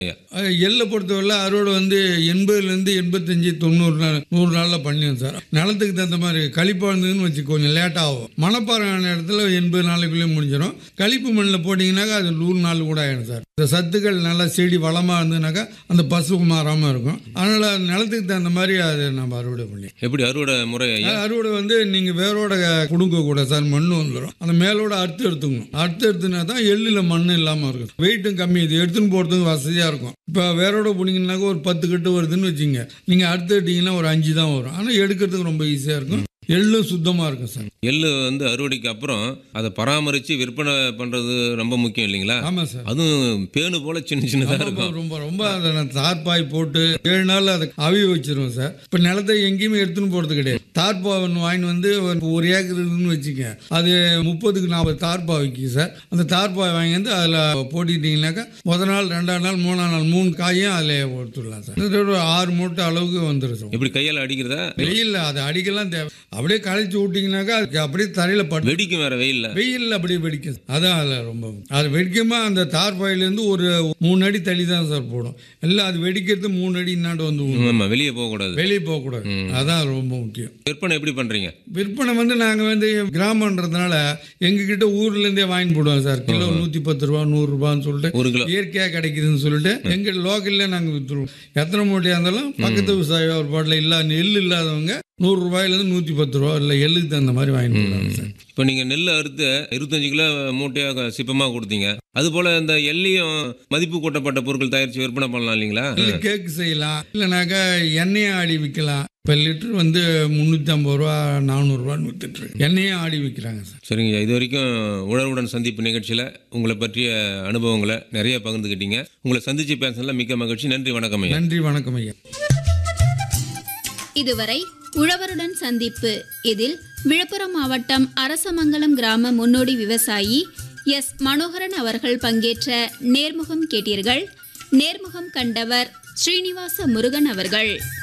அஹ் எள்ளை பொறுத்தவரை அறுவடை வந்து எண்பதுலேருந்து எண்பத்தஞ்சு தொண்ணூறு நாள் நூறு நாளில் பண்ணிடும் சார் நிலத்துக்கு தகுந்த மாதிரி களிப்பாக இருந்ததுன்னு வச்சு கொஞ்சம் லேட் ஆகும் மணப்பாறையான இடத்துல எண்பது நாளைக்குள்ளே முடிஞ்சிடும் களிப்பு மண்ணில் போட்டிங்கனாக்கா அது நூறு நாள் கூட ஆகிடும் சார் இந்த சத்துக்கள் நல்லா செடி வளமாக இருந்ததுனாக்கா அந்த பசு மாறாமல் இருக்கும் அதனால் நிலத்துக்கு தகுந்த மாதிரி அதை நம்ம அறுவடை பண்ணி எப்படி அறுவடை முறை ஐயா அறுவடை வந்து நீங்கள் வேரோட கொடுக்க கூட சார் மண் வந்துடும் அந்த மேலோட அறுத்து எடுத்துக்கணும் அறுத்து எடுத்துனா தான் எள்ளில் மண் இல்லாமல் இருக்கும் வெயிட்டும் கம்மி இது எடுத்துன்னு போகிறதுக்கு வசதியாக இருக்கும் இப்போ வேரோட பிடிங்கினாக்கா ஒரு பத்து கட்டு வருதுன்னு வச்சுங்க நீங்கள் அறுத்து எடுத்தீங்கன்னா ஒரு அஞ்சு தான் வரும் ஆனால் எடுக்கிறதுக்கு ரொம்ப ஈஸியாக இருக்கும் எள்ளும் சுத்தமாக இருக்கும் சார் எள்ளு வந்து அறுவடைக்கு அப்புறம் அதை பராமரித்து விற்பனை பண்ணுறது ரொம்ப முக்கியம் இல்லைங்களா ஆமாம் சார் அதுவும் பேனு போல சின்ன சின்னதாக ரொம்ப இருக்கும் ரொம்ப ரொம்ப அதை நான் தார்பாய் போட்டு ஏழு நாள் அதை அவிய வச்சிருவோம் சார் இப்போ நிலத்தை எங்கேயுமே எடுத்துன்னு போகிறது கிடையாது தார்பா ஒன்று வாங்கிட்டு வந்து ஒரு- ஒரு ஏக்கர் இருக்குன்னு வச்சுக்க அது முப்பதுக்கு நாற்பது தார்பா விற்கும் சார் அந்த தார்பாய் வாங்கி வந்து அதில் போட்டிக்கிட்டீங்கன்னாக்கா முத நாள் ரெண்டாம் நாள் மூணாம் நாள் மூணு காயும் அதில் கொடுத்துடலாம் சார் இது ஒரு ஆறு மூட்டை அளவுக்கு வந்துடும் சார் எப்படி கையால் அடிக்கிறதா வெயில் அதை அடிக்கலாம் தேவை அப்படியே கழிச்சு விட்டிங்கனாக்கா அதுக்கு அப்படியே தரையில் பட்டு வெடிக்கும் வேற வெயில்ல வெயில்ல அப்படியே வெடிக்கும் அதான் அதில் ரொம்ப அது வெடிக்குமா அந்த தார்பாயிலேருந்து ஒரு மூணு அடி தள்ளி தான் சார் போடும் எல்லாம் அது வெடிக்கிறது மூணு அடி இன்னாண்டு வந்து விழும். ஆமா வெளியே போகக்கூடாது வெளியே போகக்கூடாது அதான் ரொம்ப முக்கியம் விற்பனை எப்படி பண்றீங்க விற்பனை வந்து நாங்கள் வந்து கிராமன்றதுனால எங்ககிட்ட ஊர்ல இருந்தே வாங்கி போடுவோம் சார் கிலோ நூற்றி பத்து ரூபா நூறுரூபான்னு சொல்லிட்டு ஒரு கிலோ இயற்கையாக கிடைக்குதுன்னு சொல்லிட்டு எங்கள் லோக்கல்ல நாங்கள் விற்றுருவோம் எத்தனை மூட்டையாக இருந்தாலும் பக்கத்து விவசாய ஒரு பாட்டில் இல்லா நெல் இல்லாதவங்க நூறு ரூபாயிலேருந்து நூற்றி பத்து ரூபா இல்லை எள்ளுக்கு தகுந்த மாதிரி வாங்கி போடுவாங்க சார் இப்போ நீங்கள் நெல் அறுத்து இருபத்தஞ்சு கிலோ மூட்டையாக சிப்பமாக கொடுத்தீங்க அது போல் இந்த எல்லையும் மதிப்பு கூட்டப்பட்ட பொருட்கள் தயாரித்து விற்பனை பண்ணலாம் இல்லைங்களா இல்லை கேக்கு செய்யலாம் இல்லைனாக்கா எண்ணெயை ஆடி விற்கலாம் இப்போ லிட்டர் வந்து முந்நூற்றி ஐம்பது ரூபா நானூறுரூவான்னு வித்துட்டு எண்ணெயும் ஆடி விற்கிறாங்க சார் சரிங்க இது வரைக்கும் உழவுடன் சந்திப்பு நிகழ்ச்சியில் உங்களை பற்றிய அனுபவங்களை நிறைய பகிர்ந்துக்கிட்டீங்க உங்களை சந்திச்சு பேசுனதுல மிக்க மகிழ்ச்சி நன்றி வணக்கம் ஐயா நன்றி வணக்கம் ஐயா இதுவரை உழவருடன் சந்திப்பு இதில் விழுப்புரம் மாவட்டம் அரசமங்கலம் கிராம முன்னோடி விவசாயி எஸ் மனோகரன் அவர்கள் பங்கேற்ற நேர்முகம் கேட்டீர்கள் நேர்முகம் கண்டவர் ஸ்ரீனிவாச முருகன் அவர்கள்